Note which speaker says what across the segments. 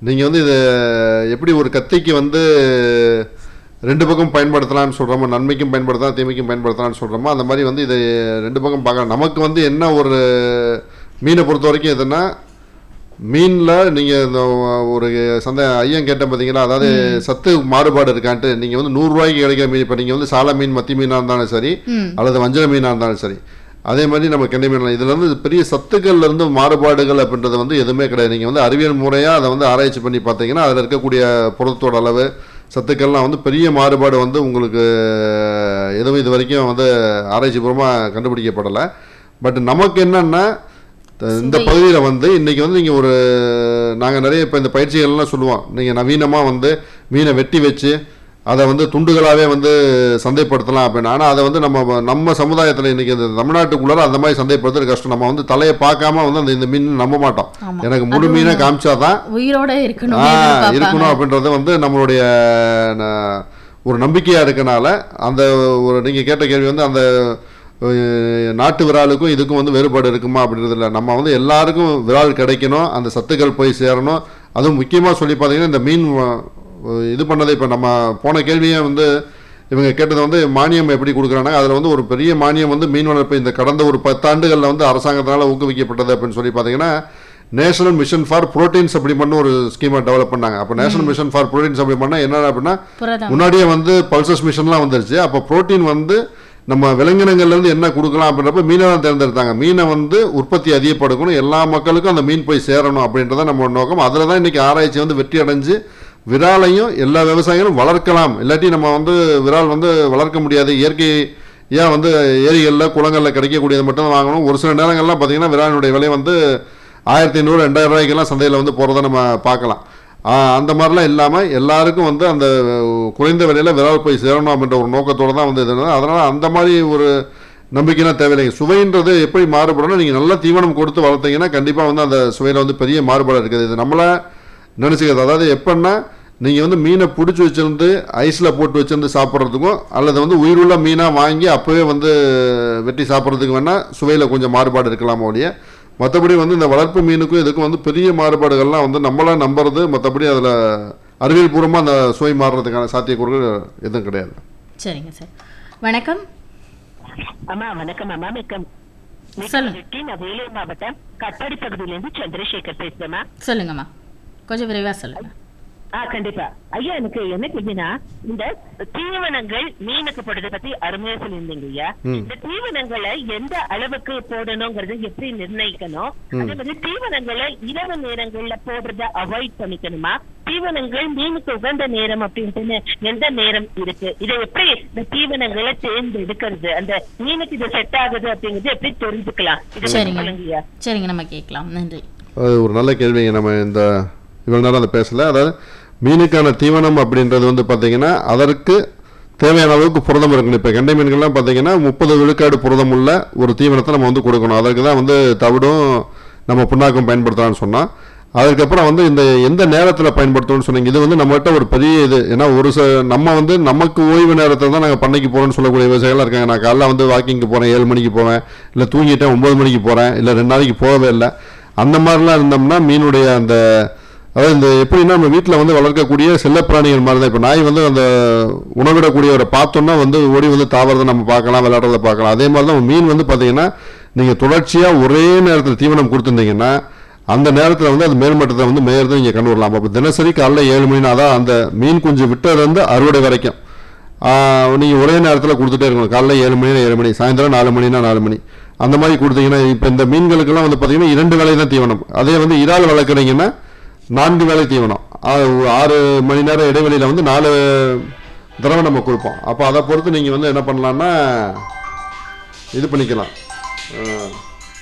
Speaker 1: நீங்கள் வந்து இது எப்படி ஒரு கத்திக்கு வந்து ரெண்டு பக்கம் பயன்படுத்தலாம்னு சொல்கிறோமோ நன்மைக்கும் பயன்படுத்தலாம் தீமைக்கும் பயன்படுத்தலாம்னு சொல்கிறோமோ அந்த மாதிரி வந்து இதை ரெண்டு பக்கம் பார்க்கலாம் நமக்கு வந்து என்ன ஒரு மீனை பொறுத்த வரைக்கும் எதுனா மீனில் நீங்கள் இந்த ஒரு சந்தை ஐயன் கேட்டேன் பார்த்தீங்களா அதாவது சத்து மாறுபாடு இருக்கான்ட்டு நீங்கள் வந்து நூறுரூவாய்க்கு கிடைக்கிற மீன் இப்போ நீங்கள் வந்து சால மீன் மத்தி மீனாக இருந்தாலும் சரி
Speaker 2: ம்
Speaker 1: அல்லது வஞ்சர மீனாக இருந்தாலும் சரி அதே மாதிரி நம்ம கெண்டை மீன் இதில் வந்து பெரிய சத்துக்கள்ல இருந்து மாறுபாடுகள் அப்படின்றது வந்து எதுவுமே கிடையாது நீங்கள் வந்து அறிவியல் முறையாக அதை வந்து ஆராய்ச்சி பண்ணி பார்த்தீங்கன்னா அதில் இருக்கக்கூடிய புரதத்தோட அளவு சத்துக்கள்லாம் வந்து பெரிய மாறுபாடு வந்து உங்களுக்கு எதுவும் இது வரைக்கும் வந்து ஆராய்ச்சி பூர்வமாக கண்டுபிடிக்கப்படலை பட் நமக்கு என்னன்னா த- இந்த
Speaker 2: சுவை.
Speaker 1: பகுதியில் வந்து இன்னைக்கு வந்து நீங்கள் ஒரு நாங்கள் நிறைய இப்போ இந்த பயிற்சிகள்லாம் சொல்லுவோம் நீங்கள் நவீனமாக வந்து மீனை வெட்டி வச்சு அதை வந்து துண்டுகளாகவே வந்து சந்தைப்படுத்தலாம் அப்படின்னு ஆனால் அதை வந்து நம்ம நம்ம சமுதாயத்தில் இன்னைக்கு இந்த தமிழ்நாட்டுக்குள்ளார அந்த மாதிரி சந்தைப்படுத்துறது கஷ்டம் நம்ம வந்து தலையை பார்க்காம வந்து அந்த இந்த மீன் நம்ப மாட்டோம்
Speaker 2: ஆமா.
Speaker 1: எனக்கு முழு
Speaker 2: அதுவும்
Speaker 1: மீனை காமிச்சாதான்
Speaker 2: உயிரோட இருக்கணும்
Speaker 1: ஆ,
Speaker 2: எதிர்பார்ப்பாங்க.
Speaker 1: இருக்கணும் அப்படின்றது வந்து நம்மளுடைய ந- ஒரு நம்பிக்கையாக இருக்கனால அந்த ஒரு நீங்கள் கேட்ட கேள்வி வந்து அந்த அஹ், நாட்டு விராலுக்கும் இதுக்கும் வந்து வேறுபாடு இருக்குமா அப்படின்றது இல்லை நம்ம வந்து எல்லாருக்கும் விரால் கிடைக்கணும் அந்த சத்துக்கள் போய் சேரணும் அதுவும் முக்கியமாக சொல்லி பார்த்தீங்கன்னா இந்த மீன் அஹ், இது பண்ணதை இப்போ நம்ம போன கேள்வியே வந்து இவங்க கேட்டது வந்து மானியம் எப்படி கொடுக்குறாங்க அதில் வந்து ஒரு பெரிய மானியம் வந்து மீன் வளர்ப்பு இந்த கடந்த ஒரு பத்தாண்டுகளில் வந்து அரசாங்கத்தினால ஊக்குவிக்கப்பட்டது அப்படின்னு சொல்லி பார்த்தீங்கன்னா நேஷனல் மிஷன் ஃபார் புரோட்டீன்ஸ் அப்படி பண்ண ஒரு ஸ்கீமை டெவலப் பண்ணாங்க அப்போ நேஷனல் மிஷன் ஃபார் புரோட்டீன்ஸ் அப்படி பண்ணால் என்ன அப்படின்னா
Speaker 2: புரதம்
Speaker 1: முன்னாடியே வந்து பல்சஸ் மிஷன்லாம் வந்துருச்சு அப்போ புரோட்டீன் வந்து நம்ம விலங்கினங்கள்லேருந்து என்ன கொடுக்கலாம் அப்படின்றப்ப மீனை தான் தேர்ந்தெடுத்தாங்க மீனை வந்து உற்பத்தி அதிகப்படுத்தணும் எல்லா மக்களுக்கும் அந்த மீன் போய் சேரணும் அப்படின்றத நம்ம நோக்கம் அதில் தான் இன்றைக்கி ஆராய்ச்சி வந்து வெற்றி அடைஞ்சு விராலையும் எல்லா விவசாயிகளும் வளர்க்கலாம் இல்லாட்டி நம்ம வந்து விரால் வந்து வளர்க்க முடியாது இயற்கை ஏன் வந்து ஏரிகளில் குளங்களில் கிடைக்கக்கூடியது மட்டும் தான் வாங்கணும் ஒரு சில நேரங்கள்லாம் பார்த்தீங்கன்னா விராலினுடைய விலை வந்து ஆயிரத்தி ஐநூறு ரெண்டாயிரம் ரூபாய்க்கெல்லாம் சந்தையில் வந்து போகிறத நம்ம பார்க்கலாம் ஆ, அந்த மாதிரிலாம் இல்லாமல் எல்லாருக்கும் வந்து அந்த குறைந்த விலையில் விரால் போய் சேரணும் அப்படின்ற ஒரு நோக்கத்தோடு தான் வந்து இது அதனால் அந்த மாதிரி ஒரு நம்பிக்கைலாம் தேவையில்லைங்க சுவைன்றது எப்படி மாறுபடணும் நீங்கள் நல்ல தீவனம் கொடுத்து வளர்த்தீங்கன்னா கண்டிப்பாக வந்து அந்த சுவையில் வந்து பெரிய மாறுபாடு இருக்குது இது நம்மளை நினச்சிக்கிறது அதாவது எப்படின்னா நீங்கள் வந்து மீனை பிடிச்சி வச்சிருந்து ஐஸில் போட்டு வச்சிருந்து சாப்பிட்றதுக்கும் அல்லது வந்து உயிருள்ள மீனாக வாங்கி அப்போவே வந்து வெட்டி சாப்பிட்றதுக்கு வேணால் சுவையில் கொஞ்சம் மாறுபாடு இருக்கலாமோ ஒழிய மற்றபடி வந்து இந்த வளர்ப்பு மீனுக்கும் இதுக்கும் வந்து பெரிய மாறுபாடுகள்லாம் வந்து நம்மளா நம்புறது மற்றபடி அதில் அறிவியல் பூர்வமாக அந்த சுவை மாறுறதுக்கான சாத்தியக்கூறுகள் எதுவும் கிடையாது
Speaker 2: சரிங்க சார் வணக்கம்
Speaker 3: அம்மா வணக்கம் அம்மா மிக்கம்
Speaker 2: சொல்லுங்க.
Speaker 3: மிக்க நான் வேலூர் மாவட்டம் கட்டாடி பகுதியிலிருந்து சந்திரசேகர் பேசுறேம்மா
Speaker 2: சொல்லுங்கம்மா கொஞ்சம் விரைவா சொல்லுங்க
Speaker 3: ஆ கண்டிப்பா ஐயா எனக்கு என்ன கேட்டீங்கன்னா இந்த தீவனங்கள் மீனுக்கு போடுறத பத்தி அருமையா சொல்லியிருந்தீங்க ஐயா
Speaker 1: ம்.
Speaker 3: இந்த தீவனங்களை எந்த அளவுக்கு போடணுங்கிறத எப்படி நிர்ணயிக்கணும் அதே மாதிரி தீவனங்களை இரவு நேரங்கள்ல போடுறத அவாய்ட் பண்ணிக்கணுமா தீவனங்கள் மீனுக்கு உகந்த நேரம் அப்படின்ட்டு எந்த நேரம் இருக்கு இதை எப்படி இந்த தீவனங்களை தேர்ந்தெடுக்கிறது அந்த மீனுக்கு இது செட் ஆகுது அப்படிங்கறது எப்படி தெரிஞ்சுக்கலாம் இதை பத்தி
Speaker 2: சரிங்க
Speaker 3: சொல்லுங்க ஐயா
Speaker 2: சரிங்க நம்ம கேட்கலாம் நன்றி
Speaker 1: அது ஒரு நல்ல கேள்விங்க நம்ம இந்த இவ்வளோ நேரம் அதை பேசல அதாவது மீனுக்கான தீவனம் அப்படின்றது வந்து பார்த்தீங்கன்னா அதற்கு தேவையான அளவுக்கு புரதம் இருக்கணும் இப்போ கெண்டை மீன்கள்லாம் பார்த்தீங்கன்னா முப்பது விழுக்காடு புரதம் உள்ள ஒரு தீவனத்தை நம்ம வந்து கொடுக்கணும் அதற்கு தான் வந்து தவிடும் நம்ம புண்ணாக்கும் பயன்படுத்தலாம்னு சொன்னோம் அதுக்கப்புறம் வந்து இந்த எந்த நேரத்தில் பயன்படுத்தணும்னு சொன்னீங்க இது வந்து நம்மகிட்ட ஒரு பெரிய இது ஏன்னா ஒரு ச நம்ம வந்து நமக்கு ஓய்வு நேரத்தில் தான் நாங்கள் பண்ணைக்கு போகிறோம்னு சொல்லக்கூடிய விவசாயிகள்லாம் இருக்காங்க நான் காலைல வந்து வாக்கிங்க்கு போகிறேன் ஏழு மணிக்கு போவேன் இல்லை தூங்கிட்டேன் ஒம்பது மணிக்கு போகிறேன் இல்லை ரெண்டு நாளைக்கு போகவே இல்லை அந்த மாதிரிலாம் இருந்தோம்னா மீனுடைய அந்த அதாவது இந்த எப்படின்னா நம்ம வீட்டில் வந்து வளர்க்கக்கூடிய செல்லப்பிராணிகள் மாதிரி தான் இப்போ நாய் வந்து அந்த உணவிடக்கூடியவரை பார்த்தோன்னா வந்து ஓடி வந்து தாவறதை நம்ம பார்க்கலாம் விளையாடுறத பார்க்கலாம் அதே மாதிரி தான் மீன் வந்து பார்த்தீங்கன்னா நீங்கள் தொடர்ச்சியாக ஒரே நேரத்தில் தீவனம் கொடுத்துருந்தீங்கன்னா அந்த நேரத்தில் வந்து அது மேல்மட்டத்தை வந்து மேயறதை நீங்கள் கண்டு வரலாம் அப்போ தினசரி காலைல ஏழு மணி அதான் அந்த மீன் குஞ்சு விட்டதுலேருந்து அறுவடை வரைக்கும் நீங்கள் ஒரே நேரத்தில் கொடுத்துட்டே இருக்கணும் காலைல ஏழு மணினா ஏழு மணி சாயந்தரம் நாலு மணினா நாலு மணி அந்த மாதிரி கொடுத்தீங்கன்னா இப்போ இந்த மீன்களுக்கெல்லாம் வந்து பார்த்தீங்கன்னா இரண்டு வேலை தான் தீவனம் அதே வந்து இறால் வளர்க்குறீங்கன்னா நான்கு வேலை தீவனம் ஆ- ஆறு மணி நேரம் இடைவெளியில் வந்து நாலு தடவை நம்ம கொடுப்போம் அப்போ அதை பொறுத்து நீங்கள் வந்து என்ன பண்ணலான்னா இது பண்ணிக்கலாம் அஹ்,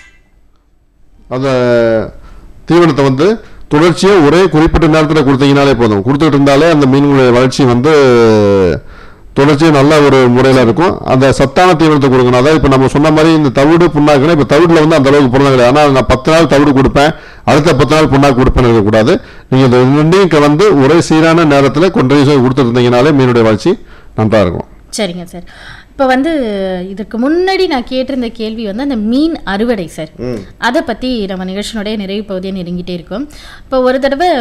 Speaker 1: அந்த தீவனத்தை வந்து தொடர்ச்சியாக ஒரே குறிப்பிட்ட நேரத்தில் கொடுத்தீங்கனாலே போதும் கொடுத்துட்டு இருந்தாலே அந்த மீன்களுடைய வளர்ச்சி வந்து தொடர்ச்சியாக நல்ல ஒரு முறையில் இருக்கும் அந்த சத்தான தீவனத்தை கொடுக்கணும் அதாவது இப்போ நம்ம சொன்ன மாதிரி இந்த தவிடு புண்ணாக்குனா இப்போ தவிடில் வந்து அந்த அளவுக்கு புண்ணாக்கு கிடையாது ஆனால் நான் பத்து நாள் தவிடு கொடுப்பேன் அடுத்த பத்து நாள் புண்ணாக்கு கொடுப்பேன் இருக்கக்கூடாது நீங்கள் இந்த ரெண்டையும் கலந்து ஒரே சீரான நேரத்தில் கொண்டு கொடுத்துருந்தீங்கனாலே மீனுடைய வளர்ச்சி நன்றாக இருக்கும்
Speaker 2: சரிங்க சார் இப்போ வந்து இதற்கு முன்னாடி நான் கேட்டிருந்த கேள்வி வந்து அந்த மீன் அறுவடை சார் அதை பற்றி நம்ம நிகழ்ச்சியினுடைய நிறைவு பகுதியை நெருங்கிட்டே இருக்கோம் இப்போ ஒரு தடவை